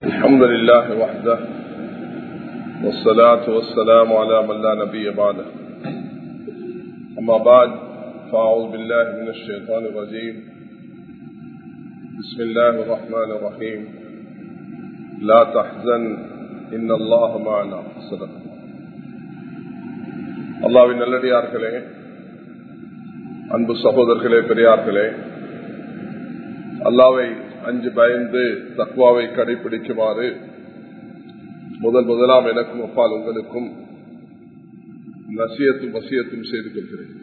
الحمد لله وحده والصلاة والسلام على من لا نبي بعده أما بعد فأعوذ بالله من الشيطان الرجيم بسم الله الرحمن الرحيم لا تحزن إن الله معنا صدق அல்லாவின் நல்லடியார்களே அன்பு சகோதரர்களே பெரியார்களே அல்லாவை அஞ்சு பயந்து தக்குவாவை கடைபிடிக்குமாறு முதல் முதலாம் எனக்கும் அப்பால் உங்களுக்கும் நசியத்தும் வசியத்தும் செய்து கொள்கிறேன்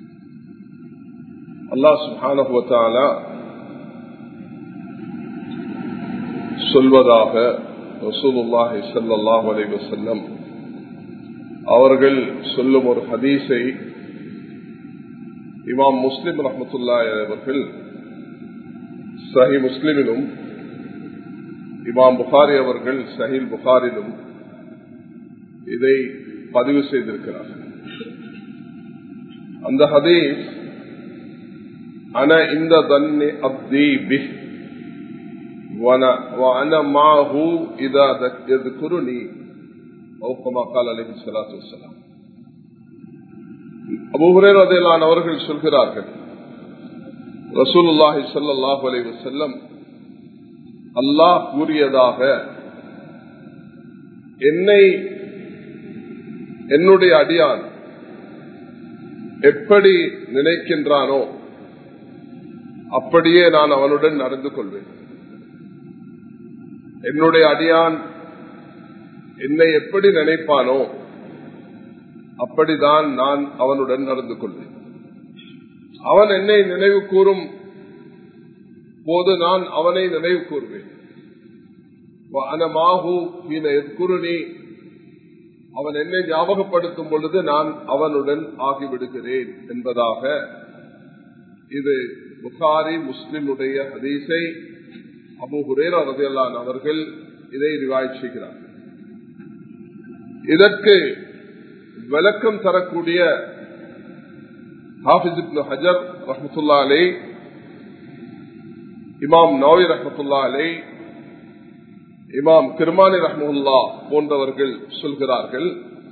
அல்லா சுஹானுவத்தாலா சொல்வதாக ரசூலுல்லாஹி சல்லாஹ் அலைவசல்லம் அவர்கள் சொல்லும் ஒரு ஹதீஸை இமாம் முஸ்லிம் ரஹமத்துல்லா அவர்கள் சஹி முஸ்லிமிலும் இமாம் புகாரி அவர்கள் சஹில் புகாரிலும் இதை பதிவு செய்திருக்கிறார்கள் அந்த ஹதீஸ் அன இந்த தன்னி அப்தி பி وأنا معه إذا يذكرني أو كما قال عليه الصلاة والسلام அபு ஹுரேரதையிலான அவர்கள் சொல்கிறார்கள் ரசூலுல்லாஹி சல்லாஹ் அலை வசல்லம் அல்லாஹ் கூறியதாக என்னை என்னுடைய அடியான் எப்படி நினைக்கின்றானோ அப்படியே நான் அவனுடன் நடந்து கொள்வேன் என்னுடைய அடியான் என்னை எப்படி நினைப்பானோ அப்படிதான் நான் அவனுடன் நடந்து கொள்வேன் அவன் என்னை நினைவு கூறும் போது நான் அவனை நினைவு கூறுவேன் குருணி அவன் என்னை ஞாபகப்படுத்தும் பொழுது நான் அவனுடன் ஆகிவிடுகிறேன் என்பதாக இது புகாரி முஸ்லிமுடைய ஹதீஸை அபு ஹுரேர் ரதையல்லான் அவர்கள் இதை ரிவாய் செய்கிறார் இதற்கு விளக்கம் தரக்கூடிய ஹாஃபிஸ் இப்னு ஹஜர் ரஹமத்துல்லா அலை இமாம் நோய் ரஹமத்துல்லா அலை இமாம் கிருமானி ரஹமுல்லா போன்றவர்கள் சொல்கிறார்கள்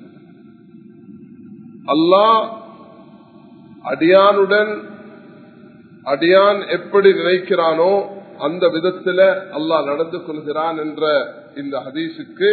அல்லாஹ் அடியானுடன் அடியான் எப்படி நினைக்கிறானோ அந்த விதத்தில் அல்லாஹ் நடந்து கொள்கிறான் என்ற இந்த ஹதீஸுக்கு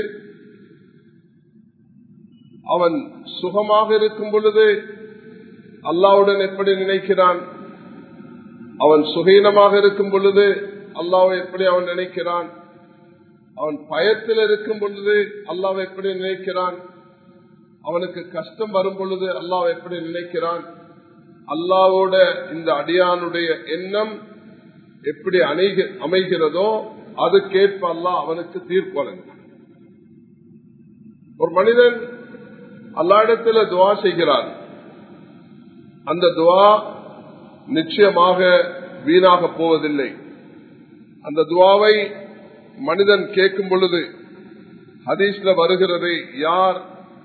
அவன் சுகமாக இருக்கும் பொழுது அல்லாவுடன் எப்படி நினைக்கிறான் அவன் சுகீனமாக இருக்கும் பொழுது அல்லாவை எப்படி அவன் நினைக்கிறான் அவன் பயத்தில் இருக்கும் பொழுது அல்லாவை எப்படி நினைக்கிறான் அவனுக்கு கஷ்டம் வரும் பொழுது அல்லாவை எப்படி நினைக்கிறான் அல்லாவோட இந்த அடியானுடைய எண்ணம் எப்படி அமைகிறதோ அதுக்கேற்ப அல்லா அவனுக்கு தீர்ப்பு வழங்கிறான் ஒரு மனிதன் அல்லாடத்தில் துவா செய்கிறான் அந்த துவா நிச்சயமாக வீணாக போவதில்லை அந்த துவாவை மனிதன் கேட்கும் பொழுது ஹதீஸ்ல வருகிறது யார்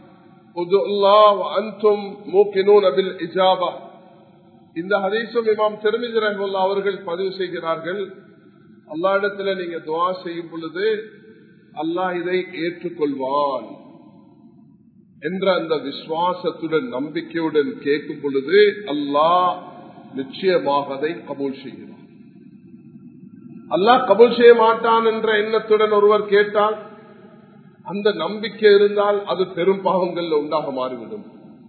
இந்த ஹதீசும் இமாம் திருமிதி ரஹமுல்லா அவர்கள் பதிவு செய்கிறார்கள் அல்லா இடத்துல நீங்க துவா செய்யும் பொழுது அல்லாஹ் இதை ஏற்றுக்கொள்வான் என்ற அந்த விசுவாசத்துடன் நம்பிக்கையுடன் கேட்கும் பொழுது அல்லாஹ் நிச்சயமாக அதை கபூல் செய்கிறான் அல்லாஹ் கபூல் செய்ய மாட்டான் என்ற எண்ணத்துடன் ஒருவர் கேட்டால் அந்த நம்பிக்கை இருந்தால் அது பெரும் பாவங்கள்ல உண்டாக மாறிவிடும்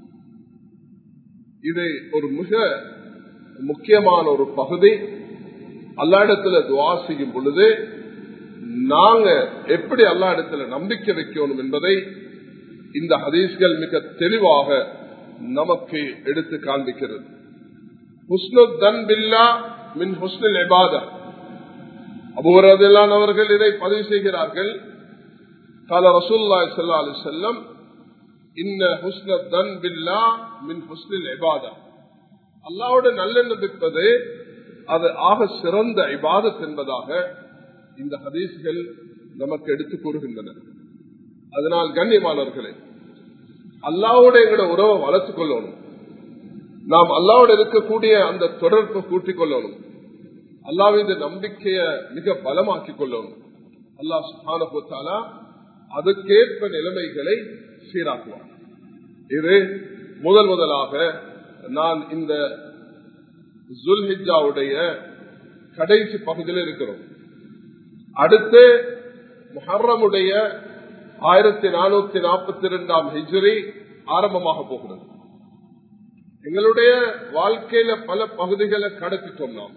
இது ஒரு மிக முக்கியமான ஒரு பகுதி அல்லா இடத்துல துவா செய்யும் பொழுது நாங்க எப்படி அல்லா இடத்துல நம்பிக்கை வைக்கணும் என்பதை இந்த ஹதீஸ்கள் மிக தெளிவாக நமக்கு எடுத்து காண்பிக்கிறது ஹுஸ்னுத்தன் பில்லா மின் ஹுஸ்னில் எபாதா அபுவரதில்லான் அவர்கள் இதை பதிவு செய்கிறார்கள் கால ரசூல்லா சல்லா அலி செல்லம் இன்ன ஹுஸ்னத்தன் பில்லா மின் ஹுஸ்னில் எபாதா அல்லாவோட நல்லெண்ணம் வைப்பது அது ஆக சிறந்த இபாதத் என்பதாக இந்த ஹதீஸ்கள் நமக்கு எடுத்து கூறுகின்றன அதனால் கண்ணியமானவர்களே அல்லாவோட எங்களோட உறவை வளர்த்துக் கொள்ளணும் நாம் அல்லாவோட இருக்கக்கூடிய அந்த தொடர்பை கூட்டிக் கொள்ளணும் அல்லாவின் நம்பிக்கைய மிக பலமாக்கிக் கொள்ளணும் அல்லாஹ் சுபானுத்தாலா அதுக்கேற்ப நிலைமைகளை சீராக்குவார் இது முதல் முதலாக நான் இந்த ஜுல்ஹிஜாவுடைய கடைசி பகுதியில் இருக்கிறோம் அடுத்து முஹர்ரமுடைய ஆயிரத்தி நானூத்தி நாற்பத்தி இரண்டாம் ஹிஜ்ரி ஆரம்பமாக போகிறது எங்களுடைய வாழ்க்கையில பல பகுதிகளை கடத்திட்டோம் நாம்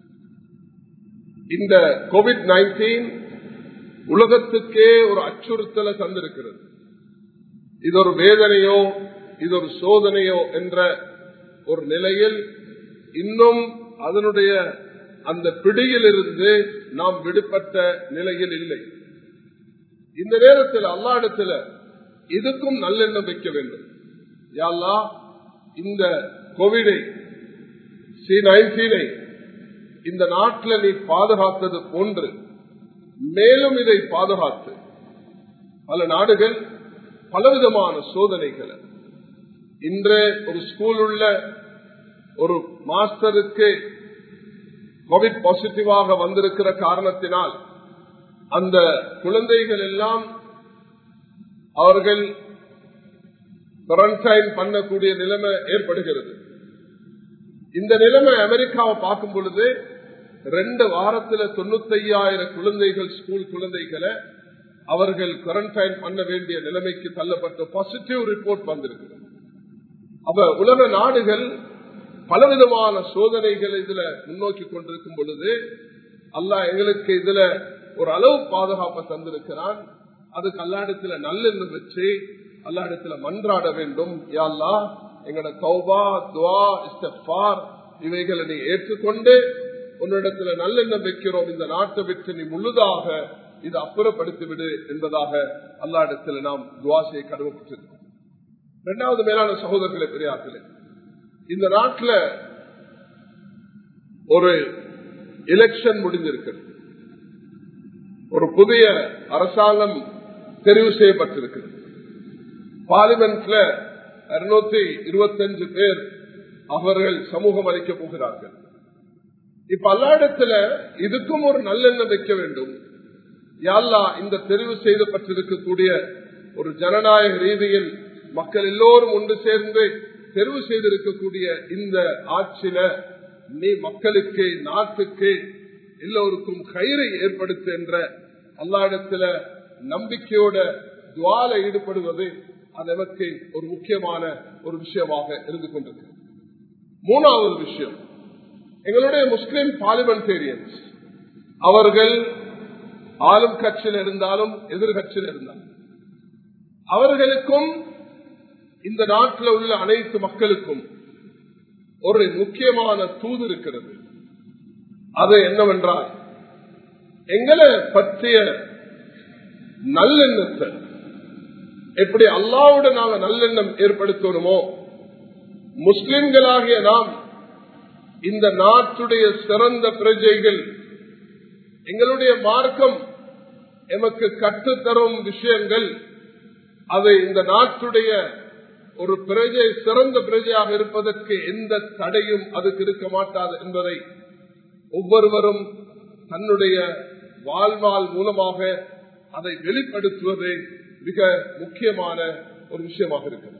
இந்த கோவிட் நைன்டீன் உலகத்துக்கே ஒரு அச்சுறுத்தலை தந்திருக்கிறது இது ஒரு வேதனையோ இது ஒரு சோதனையோ என்ற ஒரு நிலையில் இன்னும் அதனுடைய அந்த பிடியிலிருந்து நாம் விடுபட்ட நிலையில் இல்லை இந்த நேரத்தில் அல்லா இடத்துல இதுக்கும் நல்லெண்ணம் வைக்க வேண்டும் யாழ்லா இந்த கோவிடை சி நைன்டீனை இந்த நாட்டில் நீ பாதுகாத்தது போன்று மேலும் இதை பாதுகாத்து பல நாடுகள் பலவிதமான சோதனைகளை இன்று ஒரு ஸ்கூல் உள்ள ஒரு மாஸ்டருக்கு கோவிட் பாசிட்டிவாக வந்திருக்கிற காரணத்தினால் அந்த குழந்தைகள் எல்லாம் அவர்கள் குவாரண்டைன் பண்ணக்கூடிய நிலைமை ஏற்படுகிறது இந்த நிலைமை அமெரிக்காவை பார்க்கும் பொழுது ரெண்டு வாரத்துல தொண்ணூத்தி ஐயாயிரம் குழந்தைகள் ஸ்கூல் குழந்தைகளை அவர்கள் குவாரண்டைன் பண்ண வேண்டிய நிலைமைக்கு தள்ளப்பட்ட பாசிட்டிவ் ரிப்போர்ட் வந்திருக்கிறது அப்ப உலக நாடுகள் பலவிதமான சோதனைகள் இதுல முன்னோக்கி கொண்டிருக்கும் பொழுது அல்லாஹ் எங்களுக்கு இதுல ஒரு அளவு பாதுகாப்பை தந்திருக்கிறான் அதுக்கு அல்லாடத்துல நல்லெண்ணம் வச்சு அல்லாடத்துல மன்றாட வேண்டும் யாழ்லா எங்கட கௌபா துவா இஸ்தார் இவைகளை நீ ஏற்றுக்கொண்டு உன்னிடத்துல நல்லெண்ணம் வைக்கிறோம் இந்த நாட்டை விட்டு நீ முழுதாக இது அப்புறப்படுத்தி விடு என்பதாக அல்லாடத்துல நாம் துவா செய்ய கடவுப்பட்டிருக்கோம் இரண்டாவது மேலான சகோதரர்களை பெரியார்களே இந்த நாட்டில் ஒரு எலெக்ஷன் முடிஞ்சிருக்கிறது ஒரு புதிய அரசாங்கம் தெரிவு செய்யப்பட்டிருக்கிறது பார்லிமெண்ட்ல இருநூத்தி இருபத்தஞ்சு பேர் அவர்கள் சமூகம் அளிக்க போகிறார்கள் இப்ப அல்லாடத்துல இதுக்கும் ஒரு நல்லெண்ணம் வைக்க வேண்டும் யாழ்லா இந்த தெரிவு செய்யப்பட்டிருக்கக்கூடிய ஒரு ஜனநாயக ரீதியில் மக்கள் எல்லோரும் ஒன்று சேர்ந்து தெரிவு செய்திருக்கக்கூடிய இந்த ஆட்சியில நீ மக்களுக்கு நாட்டுக்கு எல்லோருக்கும் கயிறை ஏற்படுத்து என்ற அல்லாடத்துல நம்பிக்கையோட துவால ஈடுபடுவது அது எனக்கு ஒரு முக்கியமான ஒரு விஷயமாக இருந்து கொண்டிருக்கு மூணாவது விஷயம் எங்களுடைய முஸ்லிம் பார்லிமெண்டேரியன்ஸ் அவர்கள் ஆளும் கட்சியில் இருந்தாலும் எதிர்கட்சியில் இருந்தாலும் அவர்களுக்கும் இந்த நாட்டில் உள்ள அனைத்து மக்களுக்கும் ஒரு முக்கியமான தூது இருக்கிறது அது என்னவென்றால் எங்களை பற்றிய நல்லெண்ணத்தை எப்படி அல்லாவுடன் நாங்க நல்லெண்ணம் ஏற்படுத்தணுமோ முஸ்லிம்களாகிய நாம் இந்த நாட்டுடைய சிறந்த பிரஜைகள் எங்களுடைய மார்க்கம் எமக்கு கற்றுத்தரும் விஷயங்கள் அது இந்த நாட்டுடைய ஒரு பிரஜை சிறந்த பிரஜையாக இருப்பதற்கு எந்த தடையும் அதுக்கு இருக்க மாட்டாது என்பதை ஒவ்வொருவரும் தன்னுடைய வாழ்வாள் மூலமாக அதை வெளிப்படுத்துவது மிக முக்கியமான ஒரு விஷயமாக இருக்கிறது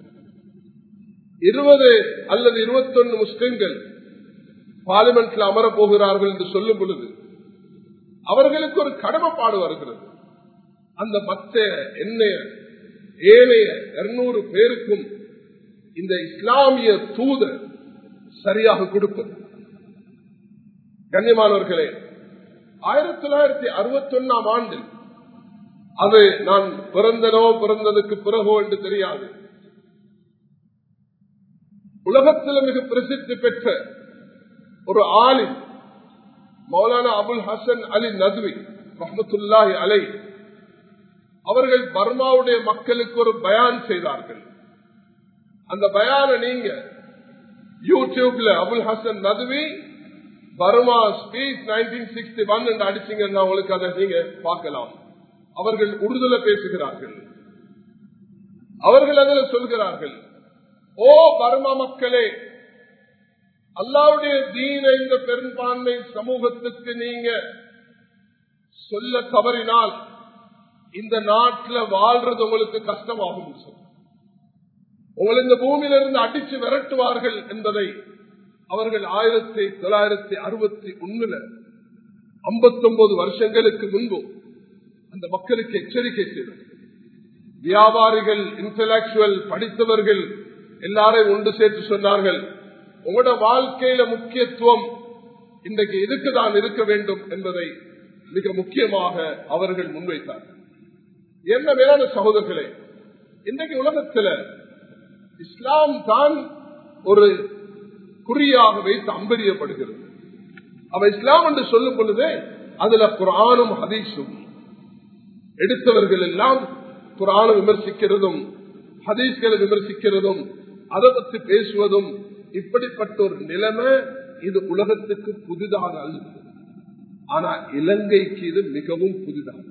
இருபது அல்லது இருபத்தொன்னு முஸ்லிம்கள் பார்லிமெண்ட்ல அமரப் போகிறார்கள் என்று சொல்லும் பொழுது அவர்களுக்கு ஒரு கடமைப்பாடு வருகிறது அந்த மத்த எண்ணெய ஏனைய இருநூறு பேருக்கும் இந்த இஸ்லாமிய தூதர் சரியாக கொடுப்பது கண்ணியமானவர்களே ஆயிரத்தி தொள்ளாயிரத்தி அறுபத்தி ஒன்னாம் ஆண்டில் அது நான் பிறந்தனோ பிறந்ததுக்கு பிறகோ என்று தெரியாது உலகத்தில் மிக பிரசித்தி பெற்ற ஒரு ஆலிம் மௌலானா அபுல் ஹசன் அலி நத்வி ரஹமத்துல்லாஹி அலை அவர்கள் பர்மாவுடைய மக்களுக்கு ஒரு பயான் செய்தார்கள் அந்த பயான நீங்க யூடியூப்ல Abul Hasan Nadwi Burma speech nineteen sixty one என்று அடிச்சீங்கன்னா உங்களுக்கு அதை நீங்க பார்க்கலாம் அவர்கள் உறுதுல பேசுகிறார்கள் அவர்கள் அதில் சொல்கிறார்கள் ஓ பர்மா மக்களே அல்லாவுடைய தீன இந்த பெரும்பான்மை சமூகத்துக்கு நீங்க சொல்ல தவறினால் இந்த நாட்டில் வாழ்றது உங்களுக்கு கஷ்டமாகும் உங்களை இந்த பூமியிலிருந்து அடிச்சு விரட்டுவார்கள் என்பதை அவர்கள் ஆயிரத்தி தொள்ளாயிரத்தி அறுபத்தி ஒண்ணுல ஐம்பத்தி ஒன்பது வருஷங்களுக்கு முன்பு அந்த மக்களுக்கு எச்சரிக்கை செய்தார் வியாபாரிகள் இன்டலக்சுவல் படித்தவர்கள் எல்லாரையும் ஒன்று சேர்த்து சொன்னார்கள் உங்களோட வாழ்க்கையில முக்கியத்துவம் இன்றைக்கு இதுக்குதான் இருக்க வேண்டும் என்பதை மிக முக்கியமாக அவர்கள் முன்வைத்தார்கள் என்ன மேலான சகோதரர்களே இன்றைக்கு உலகத்துல இஸ்லாம் தான் ஒரு குறியாக வைத்து அம்பரியப்படுகிறது அவ இஸ்லாம் என்று சொல்லும் பொழுது அதுல குரானும் ஹதீஸும் எடுத்தவர்கள் எல்லாம் குரானை விமர்சிக்கிறதும் ஹதீஸ்களை விமர்சிக்கிறதும் அதை பற்றி பேசுவதும் இப்படிப்பட்ட ஒரு நிலைமை இது உலகத்துக்கு புதிதாக அல்ல ஆனா இலங்கைக்கு இது மிகவும் புதிதாக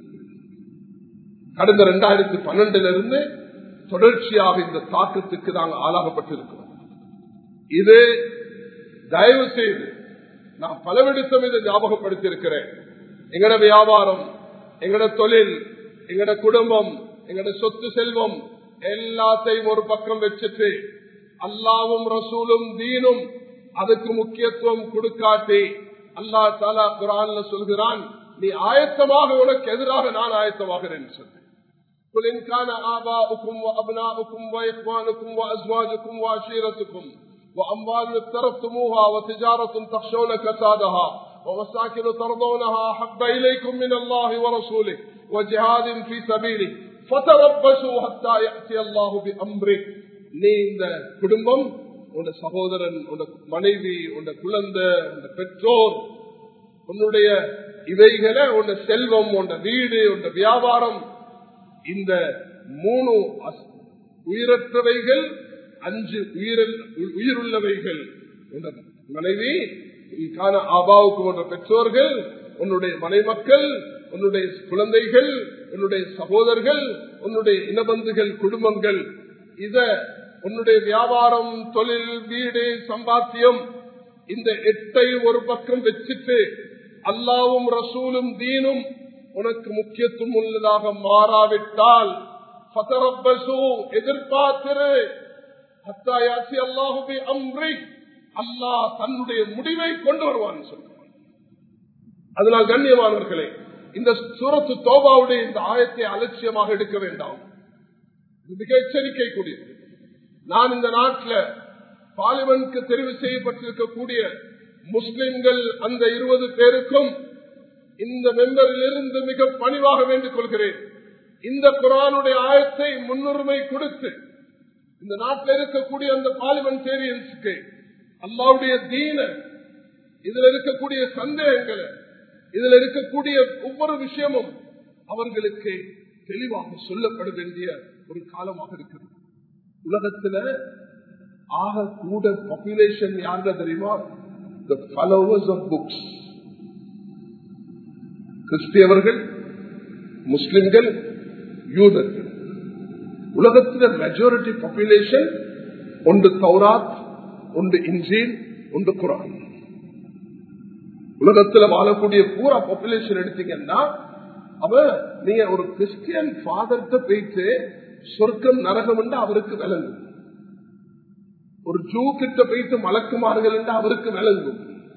கடந்த இரண்டாயிரத்தி பன்னெண்டுல இருந்து தொடர்ச்சியாக இந்த தாக்கத்துக்கு நாங்கள் ஆளாகப்பட்டிருக்கிறோம் இது தயவு செய்து நான் பலவிடத்தம் இதை ஞாபகப்படுத்தி இருக்கிறேன் எங்கட வியாபாரம் எங்கட தொழில் எங்கட குடும்பம் எங்கட சொத்து செல்வம் எல்லாத்தையும் ஒரு பக்கம் வச்சுட்டு அல்லாவும் ரசூலும் தீனும் அதுக்கு முக்கியத்துவம் கொடுக்காட்டி அல்லா தாலா குரான்ல சொல்கிறான் நீ ஆயத்தமாக உனக்கு எதிராக நான் ஆயத்தமாகிறேன் சொன்னேன் قل إن كان آباؤكم وأبناؤكم وإخوانكم وأزواجكم وعشيرتكم وأموال اقترفتموها وتجارة تخشون كسادها ومساكن ترضونها أحب إليكم من الله ورسوله وجهاد في سبيله فتربصوا حتى يأتي الله بأمره நீ இந்த குடும்பம் உன் சகோதரன் உன் மனைவி உன் குழந்தை உன் பெற்றோர் உன்னுடைய இவைகளை உன் செல்வம் உன் வீடு உன் வியாபாரம் இந்த மூணு உயிரற்றவைகள் அஞ்சு உயிரில் உயிருள்ளவைகள் மனைவி காண ஆபாவுக்கு போன்ற பெற்றோர்கள் உன்னுடைய மனைமக்கள் உன்னுடைய குழந்தைகள் உன்னுடைய சகோதரர்கள் உன்னுடைய இனபந்துகள் குடும்பங்கள் இத உன்னுடைய வியாபாரம் தொழில் வீடு சம்பாத்தியம் இந்த எட்டையும் ஒரு பக்கம் வச்சுட்டு அல்லாவும் ரசூலும் தீனும் உனக்கு முக்கியத்துவம் உள்ளதாக மாறாவிட்டால் எதிர்பார்த்திரு அத்தாயாசி அல்லாஹுபி அம்ரி அல்லாஹ் தன்னுடைய முடிவை கொண்டு வருவான் சொல்றான் அதனால் கண்ணியமானவர்களே இந்த சூரத்து தோபாவுடைய இந்த ஆயத்தை அலட்சியமாக எடுக்க வேண்டாம் மிக எச்சரிக்கை கூடியது நான் இந்த நாட்டில் பார்லிமெண்ட்க்கு தெரிவு செய்யப்பட்டிருக்கக்கூடிய முஸ்லிம்கள் அந்த இருபது பேருக்கும் இந்த மெம்பரிலிருந்து மிக பணிவாக வேண்டிக் கொள்கிறேன் இந்த குரானுடைய ஆயத்தை முன்னுரிமை கொடுத்து இந்த நாட்டில் இருக்கக்கூடிய அந்த பார்லிமெண்டேரியன்ஸுக்கு அல்லாவுடைய தீன இதுல இருக்கக்கூடிய சந்தேகங்களை இதுல இருக்கக்கூடிய ஒவ்வொரு விஷயமும் அவர்களுக்கு தெளிவாக சொல்லப்பட வேண்டிய ஒரு காலமாக இருக்கிறது உலகத்துல ஆக கூட பாப்புலேஷன் யாருங்க தெரியுமா த ஃபாலோவர்ஸ் ஆஃப் புக்ஸ் கிறிஸ்தியவர்கள் முஸ்லிம்கள் யூதர்கள் உலகத்தில் மெஜாரிட்டி பாப்புலேஷன் ஒன்று தௌராத் ஒன்று இன்ஜீன் ஒன்று குரான் உலகத்தில் வாழக்கூடிய பூரா பாப்புலேஷன் எடுத்தீங்கன்னா அவ நீங்க ஒரு கிறிஸ்டியன் ஃபாதர்கிட்ட போயிட்டு சொர்க்கம் நரகம் என்று அவருக்கு விளங்கும் ஒரு ஜூ கிட்ட போயிட்டு மலக்குமார்கள் என்று அவருக்கு விளங்கும்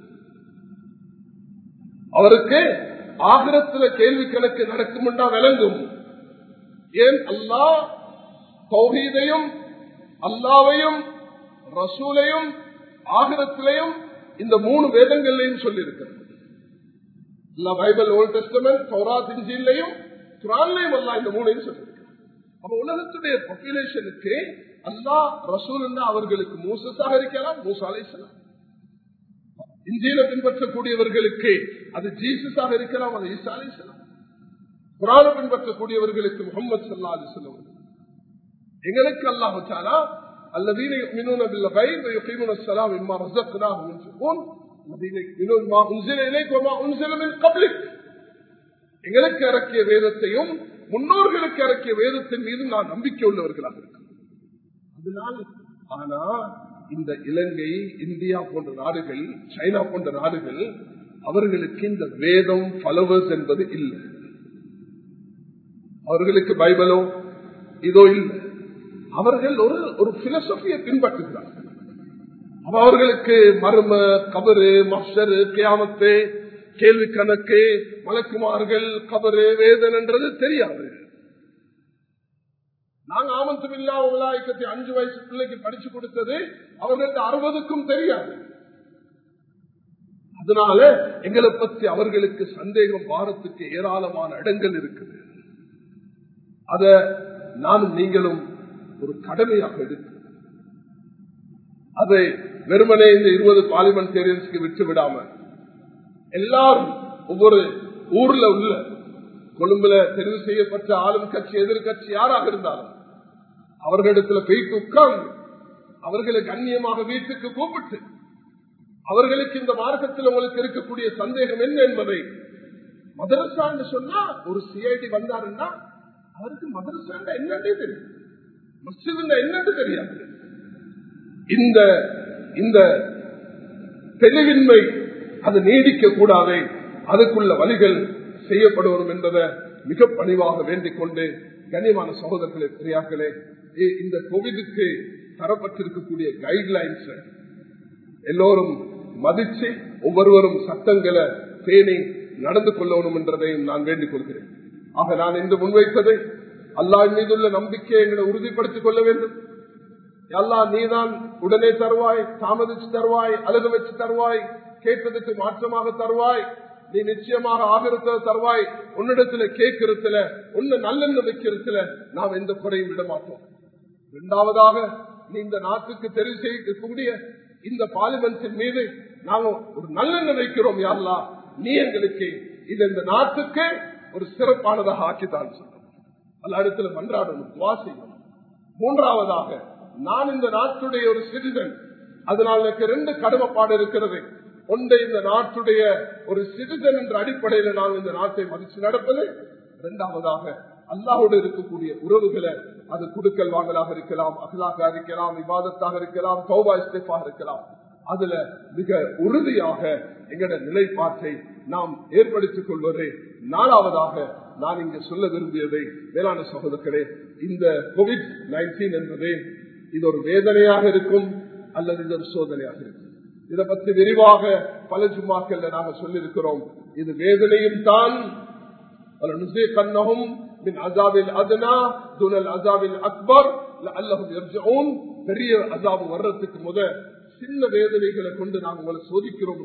அவருக்கு ஆகிரத்துல கேள்வி கணக்கு நடக்கும் விளங்கும் ஏன் அல்லா தௌஹீதையும் அல்லாவையும் ரசூலையும் ஆகிரத்திலையும் இந்த மூணு வேதங்கள்லையும் சொல்லியிருக்கிறது பைபிள் ஓல்ட் டெஸ்டமெண்ட் சௌராத் இஞ்சிலையும் குரான்லையும் அல்லா இந்த மூணையும் சொல்லியிருக்கிறார் அப்ப உலகத்துடைய பாப்புலேஷனுக்கு அல்லா ரசூல் அவர்களுக்கு மூசஸாக இருக்கலாம் மூசா அலைசலாம் இந்தியில பின்பற்றக்கூடியவர்களுக்கு அது ஜீசஸாக இருக்கலாம் அது ஈசா அலைசலாம் குரான பின்பற்றக்கூடியவர்களுக்கு முகமது சல்லா அலிஸ்லாம் எங்களுக்கு அல்லாஹ் வச்சாலா الذين يؤمنون بالغيب ويقيمون الصلاة مما رزقناهم ينفقون الذين يؤمنون ما أنزل إليك وما أنزل من قبلك எங்களுக்கு இறக்கிய வேதத்தையும் முன்னோர்களுக்கு இறக்கிய வேதத்தின் மீது நான் நம்பிக்கை உள்ளவர்களாக இருக்கிறேன் அதனால் ஆனா இந்த இலங்கை இந்தியா போன்ற நாடுகள் சைனா போன்ற நாடுகள் அவர்களுக்கு இந்த வேதம் பலவர்ஸ் என்பது இல்லை அவர்களுக்கு பைபிளோ இதோ இல்லை அவர்கள் ஒரு ஒரு பிலசபியை பின்பற்றுகிறார்கள் அப்ப அவர்களுக்கு மர்ம கபரு மஷரு கியாமத்து கேள்வி கணக்கு மலக்குமார்கள் கபரு வேதன்ன்றது தெரியாது நாங்க ஆமந்தமில்லா உலாய்க்கத்தை அஞ்சு வயசு பிள்ளைக்கு படிச்சு கொடுத்தது அவர்களுக்கு அறுபதுக்கும் தெரியாது அதனால எங்களை பற்றி அவர்களுக்கு சந்தேகம் வாரத்துக்கு ஏராளமான இடங்கள் இருக்குது அத நானும் நீங்களும் ஒரு கடமையாக எடுக்க அதை வெறுமனே இந்த இருபது பார்லிமெண்டேரியன்ஸ்க்கு விட்டு விடாம எல்லாரும் ஒவ்வொரு ஊர்ல உள்ள கொழும்புல தெரிவு செய்யப்பட்ட ஆளும் கட்சி எதிர்கட்சி யாராக இருந்தாலும் அவர்களிடத்துல போயிட்டு உட்கார்ந்து அவர்களை கண்ணியமாக வீட்டுக்கு கூப்பிட்டு அவர்களுக்கு இந்த மார்க்கத்தில் உங்களுக்கு இருக்கக்கூடிய சந்தேகம் என்ன என்பதை மதரசான்னு சொன்னா ஒரு சிஐடி வந்தாருன்னா அவருக்கு மதரசாண்ட என்னன்னே தெரியும் மஸ்ஜித் என்னன்னு தெரியாது இந்த இந்த தெளிவின்மை அது நீடிக்க கூடாது அதுக்குள்ள வழிகள் செய்யப்படுவதும் என்பதை மிக பணிவாக வேண்டிக் கொண்டு கனியமான சகோதரர்களே பெரியார்களே இந்த கோவிடுக்கு தரப்பட்டிருக்கக்கூடிய கைட்லைன்ஸ் எல்லோரும் மதிச்சு ஒவ்வொருவரும் சட்டங்களை பேணி நடந்து கொள்ளணும் என்றதையும் நான் வேண்டிக் கொள்கிறேன் ஆக நான் இன்று முன்வைத்ததை அல்லாஹ் மீதுள்ள நம்பிக்கையை எங்களை உறுதிப்படுத்திக் கொள்ள வேண்டும் அல்லா நீதான் உடனே தருவாய் தாமதிச்சு தருவாய் அழுது வச்சு தருவாய் கேட்பதற்கு மாற்றமாக தருவாய் நீ நிச்சயமாக ஆகிருத்த தருவாய் உன்னிடத்துல கேட்கிறதுல உன்ன நல்லெண்ண வைக்கிறதுல நாம் எந்த குறையும் விட மாட்டோம் இரண்டாவதாக நீ இந்த நாட்டுக்கு தெரிவு செய்யக்கூடிய இந்த பார்லிமெண்டின் மீது நாங்கள் ஒரு நல்லெண்ண வைக்கிறோம் யாருலா நீ எங்களுக்கு இது இந்த நாட்டுக்கு ஒரு சிறப்பானதாக ஆக்கித்தான் சொல்றோம் அல்ல இடத்துல மன்றாடணும் துவா செய்யணும் மூன்றாவதாக நான் இந்த நாட்டுடைய ஒரு சிட்டிசன் அதனால் எனக்கு ரெண்டு கடமைப்பாடு இருக்கிறது ஒன்றை இந்த நாட்டுடைய ஒரு சிட்டிசன் என்ற அடிப்படையில் நான் இந்த நாட்டை மதிச்சு நடப்பது இரண்டாவதாக அல்லாஹோடு இருக்கக்கூடிய உறவுகளை அது குடுக்கல் வாங்கலாக இருக்கலாம் அகலாக இருக்கலாம் விவாதத்தாக இருக்கலாம் சௌபா இஸ்தேஃபாக இருக்கலாம் அதுல மிக உறுதியாக எங்களோட நிலைப்பாட்டை நாம் ஏற்படுத்திக் கொள்வதே நாலாவதாக நான் இங்கு சொல்ல விரும்பியதை வேளாண் சகோதரர்களே இந்த கோவிட் நைன்டீன் என்பதே இது ஒரு வேதனையாக இருக்கும் அல்லது இது ஒரு சோதனையாக இருக்கும் இதை பற்றி விரிவாக பல ஜும்மாக்கள்ல நாங்க சொல்லியிருக்கிறோம் இது வேதனையும் தான் பெரிய அசாபு வர்றதுக்கு முத சின்ன வேதனைகளை கொண்டு நாங்கள் உங்களை சோதிக்கிறோம்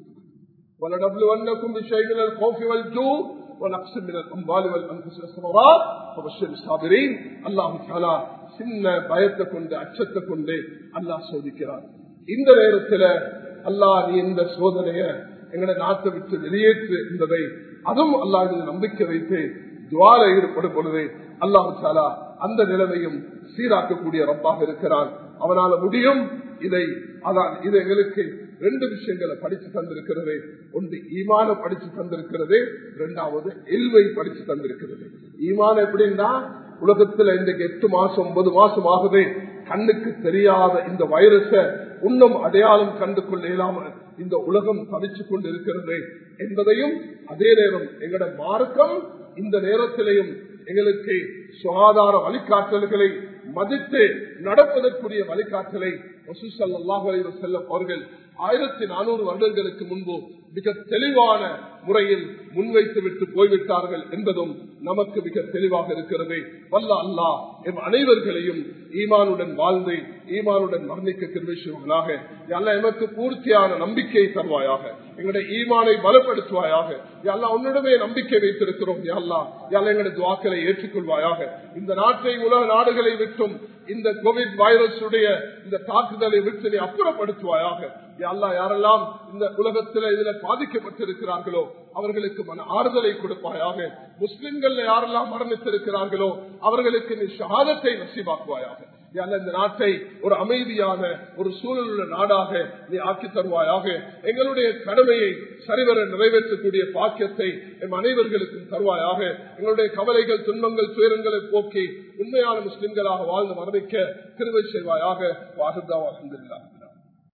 ولنبلونكم بشيء من الخوف والجوع ونقص من الاموال والانفس والثمرات وبشر الصابرين الله تعالى சின்ன பயத்தை கொண்டு அச்சத்தை கொண்டு அல்லாஹ் சோதிக்கிறார் இந்த நேரத்தில் அல்லாஹ் நீ இந்த சோதனைய எங்களை நாட்டை விட்டு வெளியேற்று என்பதை அதுவும் அல்லாஹ் நம்பிக்கை வைத்து துவார ஈடுபடும் பொழுது அல்லாஹு சாலா அந்த நிலைமையும் சீராக்கக்கூடிய ரப்பாக இருக்கிறான் அவனால முடியும் இதை அதான் இது எங்களுக்கு ரெண்டு விஷயங்களை படிச்சு தந்திருக்கிறது ஒன்று ஈமான படிச்சு தந்திருக்கிறது இரண்டாவது எல்வை படிச்சு தந்திருக்கிறது ஈமான எப்படின்னா உலகத்துல இன்றைக்கு எட்டு மாசம் ஒன்பது மாசம் ஆகுது கண்ணுக்கு தெரியாத இந்த வைரஸ இன்னும் அடையாளம் கண்டு கொள்ள இயலாம இந்த உலகம் தவிச்சு கொண்டு இருக்கிறது என்பதையும் அதே நேரம் எங்களோட மார்க்கம் இந்த நேரத்திலையும் எங்களுக்கு சுகாதார வழிகாட்டல்களை மதித்து நடப்பதற்குரிய வழிகாட்டலை செல்லும் அவர்கள் ஆயிரத்தி நானூறு வருடங்களுக்கு முன்பு மிக தெளிவான முறையில் முன்வைத்து விட்டு போய்விட்டார்கள் என்பதும் நமக்கு மிக தெளிவாக இருக்கிறது வல்ல அல்லா எம் அனைவர்களையும் ஈமானுடன் வாழ்ந்து ஈமானுடன் மரணிக்க திருவிசுவனாக அல்ல எமக்கு பூர்த்தியான நம்பிக்கையை தருவாயாக எங்களுடைய ஈமானை பலப்படுத்துவாயாக எல்லா உன்னிடமே நம்பிக்கை வைத்திருக்கிறோம் யாழ்லா யாழ் எங்களுடைய துவாக்களை ஏற்றுக்கொள்வாயாக இந்த நாட்டை உலக நாடுகளை விட்டும் இந்த கோவிட் வைரஸ் உடைய இந்த தாக்குதலை விட்டு நீ அப்புறப்படுத்துவாயாக அல்லா யாரெல்லாம் இந்த உலகத்தில் இதுல பாதிக்கப்பட்டிருக்கிறார்களோ அவர்களுக்கு மன ஆறுதலை கொடுப்பாயாக முஸ்லிம்கள் யாரெல்லாம் மரணித்திருக்கிறார்களோ அவர்களுக்கு நீ ஷஹாதத்தை நசிவாக்குவாயாக இந்த நாட்டை ஒரு அமைதியான ஒரு சூழலுள்ள நாடாக நீ ஆக்கி தருவாயாக எங்களுடைய கடமையை சரிவர நிறைவேற்றக்கூடிய பாக்கியத்தை எம் அனைவர்களுக்கும் தருவாயாக எங்களுடைய கவலைகள் துன்பங்கள் துயரங்களை போக்கி உண்மையான முஸ்லிம்களாக வாழ்ந்து மரணிக்க திருவை செய்வாயாக வாகுதா வாழ்ந்திருந்தார்